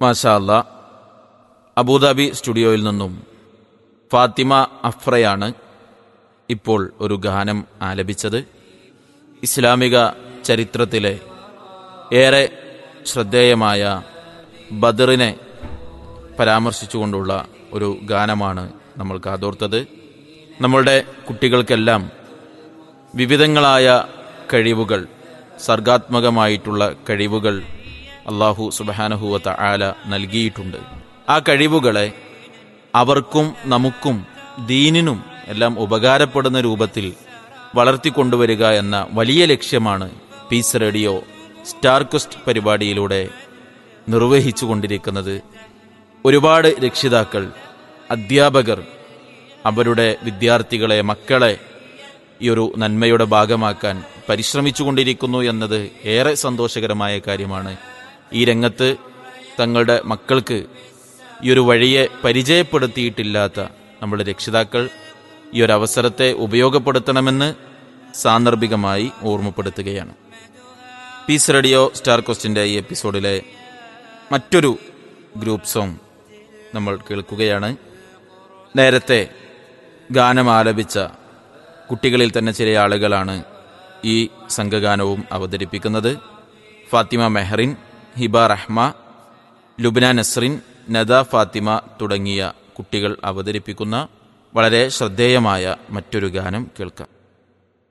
മാഷാ അല്ലാ അബുദാബി സ്റ്റുഡിയോയിൽ നിന്നും ഫാത്തിമ അഫ്രയാണ് ഇപ്പോൾ ഒരു ഗാനം ആലപിച്ചത് ഇസ്ലാമിക ചരിത്രത്തിലെ ഏറെ ശ്രദ്ധേയമായ ബദറിനെ പരാമർശിച്ചുകൊണ്ടുള്ള ഒരു ഗാനമാണ് നമ്മൾ കാതോർത്തത് നമ്മളുടെ കുട്ടികൾക്കെല്ലാം വിവിധങ്ങളായ കഴിവുകൾ സർഗാത്മകമായിട്ടുള്ള കഴിവുകൾ അള്ളാഹു സുബഹാനഹുവത്ത ആല നൽകിയിട്ടുണ്ട് ആ കഴിവുകളെ അവർക്കും നമുക്കും ദീനിനും എല്ലാം ഉപകാരപ്പെടുന്ന രൂപത്തിൽ വളർത്തിക്കൊണ്ടുവരിക എന്ന വലിയ ലക്ഷ്യമാണ് പീസ് റേഡിയോ സ്റ്റാർ ക്വസ്റ്റ് പരിപാടിയിലൂടെ നിർവഹിച്ചു കൊണ്ടിരിക്കുന്നത് ഒരുപാട് രക്ഷിതാക്കൾ അധ്യാപകർ അവരുടെ വിദ്യാർത്ഥികളെ മക്കളെ ഈ ഒരു നന്മയുടെ ഭാഗമാക്കാൻ പരിശ്രമിച്ചുകൊണ്ടിരിക്കുന്നു എന്നത് ഏറെ സന്തോഷകരമായ കാര്യമാണ് ഈ രംഗത്ത് തങ്ങളുടെ മക്കൾക്ക് ഈ ഒരു വഴിയെ പരിചയപ്പെടുത്തിയിട്ടില്ലാത്ത നമ്മുടെ രക്ഷിതാക്കൾ ഈ ഒരു അവസരത്തെ ഉപയോഗപ്പെടുത്തണമെന്ന് സാന്ദർഭികമായി ഓർമ്മപ്പെടുത്തുകയാണ് പീസ് റേഡിയോ സ്റ്റാർ ക്വസ്റ്റിൻ്റെ ഈ എപ്പിസോഡിലെ മറ്റൊരു ഗ്രൂപ്പ് സോങ് നമ്മൾ കേൾക്കുകയാണ് നേരത്തെ ഗാനം ആലപിച്ച കുട്ടികളിൽ തന്നെ ചില ആളുകളാണ് ഈ സംഘഗാനവും അവതരിപ്പിക്കുന്നത് ഫാത്തിമ മെഹറിൻ ഹിബ റഹ്മ ലുബ്ന നസ്രിൻ നദ ഫാത്തിമ തുടങ്ങിയ കുട്ടികൾ അവതരിപ്പിക്കുന്ന വളരെ ശ്രദ്ധേയമായ മറ്റൊരു ഗാനം കേൾക്കാം